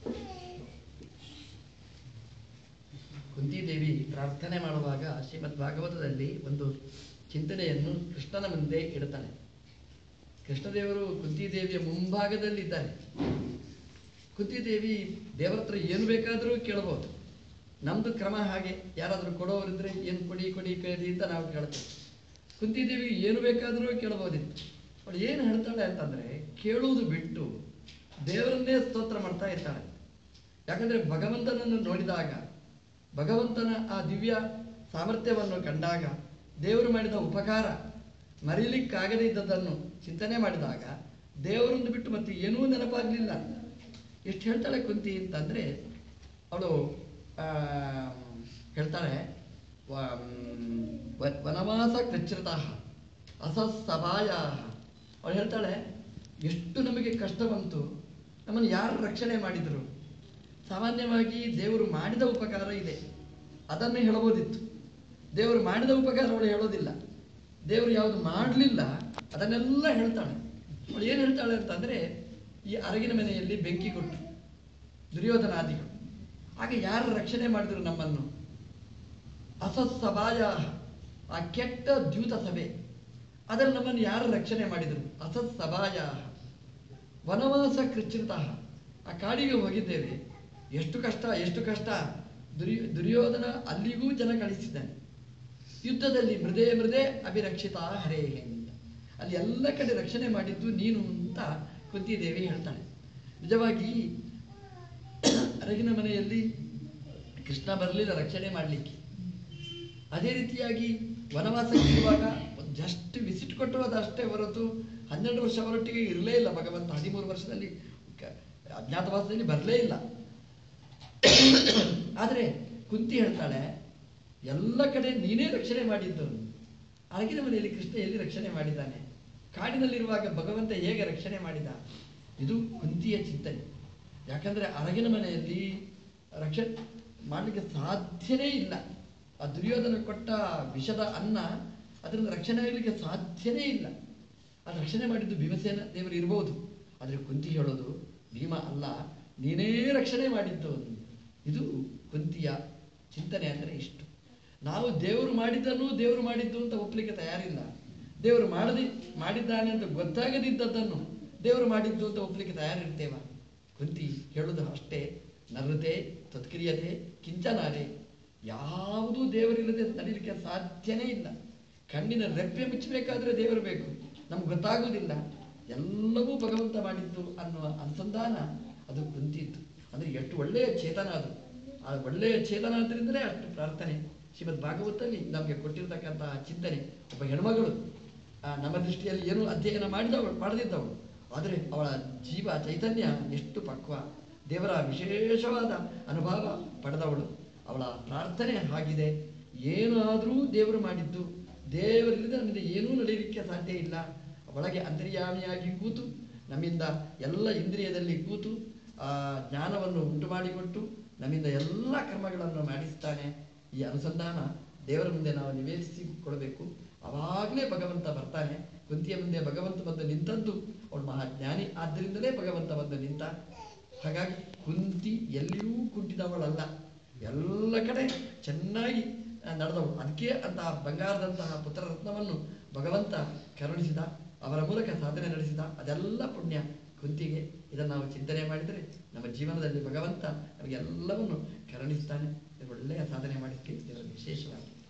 ಕುಂತಿದೇವಿ ಪ್ರಾರ್ಥನೆ ಮಾಡುವಾಗ ಶ್ರೀಮದ್ ಭಾಗವತದಲ್ಲಿ ಒಂದು ಚಿಂತನೆಯನ್ನು ಕೃಷ್ಣನ ಮುಂದೆ ಇಡುತ್ತಾನೆ ಕೃಷ್ಣದೇವರು ಕುಂತಿದೇವಿಯ ಮುಂಭಾಗದಲ್ಲಿದ್ದಾರೆ ಕುಂತಿದೇವಿ ದೇವರ ಹತ್ರ ಏನು ಬೇಕಾದರೂ ಕೇಳಬಹುದು ನಮ್ದು ಕ್ರಮ ಹಾಗೆ ಯಾರಾದರೂ ಕೊಡೋರಿದ್ರೆ ಏನು ಕೊಡಿ ಕೊಡಿ ಕೇಳಿ ಅಂತ ನಾವು ಕೇಳ್ತೇವೆ ಕುಂತಿದೇವಿ ಏನು ಬೇಕಾದರೂ ಕೇಳಬಹುದಿತ್ತು ಅವಳು ಏನು ಹೇಳ್ತಾಳೆ ಅಂತಂದ್ರೆ ಕೇಳುವುದು ಬಿಟ್ಟು ದೇವರನ್ನೇ ಸ್ತೋತ್ರ ಮಾಡ್ತಾ ಇರ್ತಾಳೆ ಯಾಕಂದ್ರೆ ಭಗವಂತನನ್ನು ನೋಡಿದಾಗ ಭಗವಂತನ ಆ ದಿವ್ಯ ಸಾಮರ್ಥ್ಯವನ್ನು ಕಂಡಾಗ ದೇವರು ಮಾಡಿದ ಉಪಕಾರ ಮರೀಲಿಕ್ಕಾಗದೇ ಇದ್ದದ್ದನ್ನು ಚಿಂತನೆ ಮಾಡಿದಾಗ ದೇವರನ್ನು ಬಿಟ್ಟು ಮತ್ತೆ ಏನೂ ನೆನಪಾಗಲಿಲ್ಲ ಎಷ್ಟು ಹೇಳ್ತಾಳೆ ಕುಂತಿ ಅಂತಂದ್ರೆ ಅವಳು ಆ, ಹೇಳ್ತಾಳೆ ವ- ವ- ವನವಾಸ ಕೃಚ್ಛ್ರತ ಅಸಸ್ತಭಾಯ ಅವಳು ಹೇಳ್ತಾಳೆ ಎಷ್ಟು ನಮಗೆ ಕಷ್ಟ ಬಂತು ನಮ್ಮನ್ನು ಯಾರು ರಕ್ಷಣೆ ಮಾಡಿದರು ಸಾಮಾನ್ಯವಾಗಿ ದೇವರು ಮಾಡಿದ ಉಪಕಾರ ಇದೆ ಅದನ್ನೇ ಹೇಳಬಹುದಿತ್ತು ದೇವರು ಮಾಡಿದ ಉಪಕಾರ ಅವಳು ಹೇಳೋದಿಲ್ಲ ದೇವರು ಯಾವುದು ಮಾಡಲಿಲ್ಲ ಅದನ್ನೆಲ್ಲ ಹೇಳ್ತಾಳೆ ಅವಳು ಏನು ಹೇಳ್ತಾಳೆ ಅಂತಂದ್ರೆ ಈ ಅರಗಿನ ಮನೆಯಲ್ಲಿ ಬೆಂಕಿ ಕೊಟ್ಟು ದುರ್ಯೋಧನಾದಿಗಳು ಆಗ ಯಾರು ರಕ್ಷಣೆ ಮಾಡಿದ್ರು ನಮ್ಮನ್ನು ಅಸತ್ಸಭಾಯ ಆ ಕೆಟ್ಟ ದ್ಯೂತ ಸಭೆ ಅದರಲ್ಲಿ ನಮ್ಮನ್ನು ಯಾರು ರಕ್ಷಣೆ ಮಾಡಿದರು ಅಸತ್ಸಭಾಯ ವನವಾಸ ಕೃಚ್ಛ್ರಿತ ಆ ಕಾಡಿಗೆ ಹೋಗಿದ್ದೇವೆ ಎಷ್ಟು ಕಷ್ಟ ಎಷ್ಟು ಕಷ್ಟ ದುರ್ಯೋ ದುರ್ಯೋಧನ ಅಲ್ಲಿಗೂ ಜನ ಕಳಿಸಿದ್ದಾನೆ ಯುದ್ಧದಲ್ಲಿ ಮೃದೇ ಮೃದೇ ಅಭಿರಕ್ಷಿತ ಹರೇ ಅಂತ ಅಲ್ಲಿ ಎಲ್ಲ ಕಡೆ ರಕ್ಷಣೆ ಮಾಡಿದ್ದು ನೀನು ಅಂತ ಕುಂತಿದೇವಿ ಹೇಳ್ತಾಳೆ ನಿಜವಾಗಿ ಅರಗಿನ ಮನೆಯಲ್ಲಿ ಕೃಷ್ಣ ಬರಲಿಲ್ಲ ರಕ್ಷಣೆ ಮಾಡಲಿಕ್ಕೆ ಅದೇ ರೀತಿಯಾಗಿ ವನವಾಸಕ್ಕೆ ಇರುವಾಗ ಜಸ್ಟ್ ವಿಸಿಟ್ ಕೊಟ್ಟು ಅದಷ್ಟೇ ಹೊರತು ಹನ್ನೆರಡು ವರ್ಷ ಅವರೊಟ್ಟಿಗೆ ಇರಲೇ ಇಲ್ಲ ಭಗವಂತ ಹದಿಮೂರು ವರ್ಷದಲ್ಲಿ ಕ- ಅಜ್ಞಾತವಾಸದಲ್ಲಿ ಬರಲೇ ಇಲ್ಲ ಆದರೆ ಕುಂತಿ ಹೇಳ್ತಾಳೆ ಎಲ್ಲ ಕಡೆ ನೀನೇ ರಕ್ಷಣೆ ಮಾಡಿದ್ದು ಅರಗಿನ ಮನೆಯಲ್ಲಿ ಕೃಷ್ಣ ಎಲ್ಲಿ ರಕ್ಷಣೆ ಮಾಡಿದ್ದಾನೆ ಕಾಡಿನಲ್ಲಿರುವಾಗ ಭಗವಂತ ಹೇಗೆ ರಕ್ಷಣೆ ಮಾಡಿದ ಇದು ಕುಂತಿಯ ಚಿಂತನೆ ಯಾಕಂದ್ರೆ ಅರಗಿನ ಮನೆಯಲ್ಲಿ ರಕ್ಷಣೆ ಮಾಡಲಿಕ್ಕೆ ಸಾಧ್ಯನೇ ಇಲ್ಲ ಆ ದುರ್ಯೋಧನ ಕೊಟ್ಟ ವಿಷದ ಅನ್ನ ಅದರಿಂದ ರಕ್ಷಣೆ ಆಗಲಿಕ್ಕೆ ಸಾಧ್ಯನೇ ಇಲ್ಲ ಅದು ರಕ್ಷಣೆ ಮಾಡಿದ್ದು ಭೀಮಸೇನ ದೇವರು ಇರಬಹುದು ಆದರೆ ಕುಂತಿ ಹೇಳೋದು ಭೀಮ ಅಲ್ಲ ನೀನೇ ರಕ್ಷಣೆ ಮಾಡಿದ್ದು ಇದು ಕುಂತಿಯ ಚಿಂತನೆ ಅಂದರೆ ಇಷ್ಟು ನಾವು ದೇವರು ಮಾಡಿದ್ದನ್ನು ದೇವರು ಮಾಡಿದ್ದು ಅಂತ ಒಪ್ಪಲಿಕ್ಕೆ ತಯಾರಿಲ್ಲ ದೇವರು ಮಾಡದಿ ಮಾಡಿದ್ದಾನೆ ಅಂತ ಗೊತ್ತಾಗದಿದ್ದದ್ದನ್ನು ದೇವರು ಮಾಡಿದ್ದು ಅಂತ ಒಪ್ಪಲಿಕ್ಕೆ ತಯಾರಿರ್ತೇವ ಕುಂತಿ ಹೇಳುದು ಅಷ್ಟೇ ನರತೆ ತತ್ಕ್ರಿಯತೆ ಕಿಂಚನಾರೆ ಯಾವುದೂ ದೇವರಿಲ್ಲದೆ ನಡೀಲಿಕ್ಕೆ ಸಾಧ್ಯನೇ ಇಲ್ಲ ಕಣ್ಣಿನ ರೆಪ್ಪೆ ಮುಚ್ಚಬೇಕಾದ್ರೆ ದೇವರು ಬೇಕು ನಮ್ಗೆ ಗೊತ್ತಾಗುವುದಿಲ್ಲ ಎಲ್ಲವೂ ಭಗವಂತ ಮಾಡಿದ್ದು ಅನ್ನುವ ಅನುಸಂಧಾನ ಅದು ಕುಂತಿತ್ತು ಅಂದ್ರೆ ಎಷ್ಟು ಒಳ್ಳೆಯ ಚೇತನ ಅದು ಆ ಒಳ್ಳೆಯ ಚೇತನ ಅಂದ್ರಿಂದಲೇ ಅಷ್ಟು ಪ್ರಾರ್ಥನೆ ಶ್ರೀಮದ್ ಭಾಗವತಲ್ಲಿ ನಮಗೆ ಕೊಟ್ಟಿರ್ತಕ್ಕಂತಹ ಚಿಂತನೆ ಒಬ್ಬ ಹೆಣ್ಮಗಳು ಆ, ನಮ್ಮ ದೃಷ್ಟಿಯಲ್ಲಿ ಏನು ಅಧ್ಯಯನ ಮಾಡಿದವಳು ಮಾಡದಿದ್ದವಳು ಆದರೆ ಅವಳ ಜೀವ ಚೈತನ್ಯ ಎಷ್ಟು ಪಕ್ವ ದೇವರ ವಿಶೇಷವಾದ ಅನುಭವ ಪಡೆದವಳು ಅವಳ ಪ್ರಾರ್ಥನೆ ಆಗಿದೆ ಏನಾದರೂ ದೇವರು ಮಾಡಿದ್ದು ದೇವರಿಲ್ಲದೆ ನಮ್ಮಿಂದ ಏನೂ ನಡೆಯಲಿಕ್ಕೆ ಸಾಧ್ಯ ಇಲ್ಲ ಒಳಗೆ ಅಂತರ್ಯಾಮಿಯಾಗಿ ಕೂತು ನಮ್ಮಿಂದ ಎಲ್ಲ ಇಂದ್ರಿಯದಲ್ಲಿ ಕೂತು ಆ ಜ್ಞಾನವನ್ನು ಉಂಟು ಮಾಡಿಕೊಟ್ಟು ನಮ್ಮಿಂದ ಎಲ್ಲ ಕರ್ಮಗಳನ್ನು ಮಾಡಿಸ್ತಾನೆ ಈ ಅನುಸಂಧಾನ ದೇವರ ಮುಂದೆ ನಾವು ನಿವೇದಿಸಿಕೊಳ್ಬೇಕು ಅವಾಗಲೇ ಭಗವಂತ ಬರ್ತಾನೆ ಕುಂತಿಯ ಮುಂದೆ ಭಗವಂತ ಬಂದು ನಿಂತದ್ದು ಅವಳು ಮಹಾಜ್ಞಾನಿ ಆದ್ದರಿಂದಲೇ ಭಗವಂತ ಬಂದು ನಿಂತ ಹಾಗಾಗಿ ಕುಂತಿ ಎಲ್ಲಿಯೂ ಕುಂಟಿದವಳಲ್ಲ ಎಲ್ಲ ಕಡೆ ಚೆನ್ನಾಗಿ ಆ, ನಡೆದವಳು ಅದಕ್ಕೆ ಅಂತಹ ಬಂಗಾರದಂತಹ ಪುತ್ರರತ್ನವನ್ನು ಭಗವಂತ ಕರುಣಿಸಿದ ಅವರ ಮೂಲಕ ಸಾಧನೆ ನಡೆಸಿದ ಅದೆಲ್ಲ ಪುಣ್ಯ ಕುಂತಿಗೆ ಇದನ್ನು ನಾವು ಚಿಂತನೆ ಮಾಡಿದರೆ ನಮ್ಮ ಜೀವನದಲ್ಲಿ ಭಗವಂತ ನಮಗೆಲ್ಲವನ್ನು ಕರುಣಿಸ್ತಾನೆ ಇದು ಒಳ್ಳೆಯ ಸಾಧನೆ ಮಾಡಿದ್ದಕ್ಕೆ ದೇವರ ವಿಶೇಷವಾಗಿ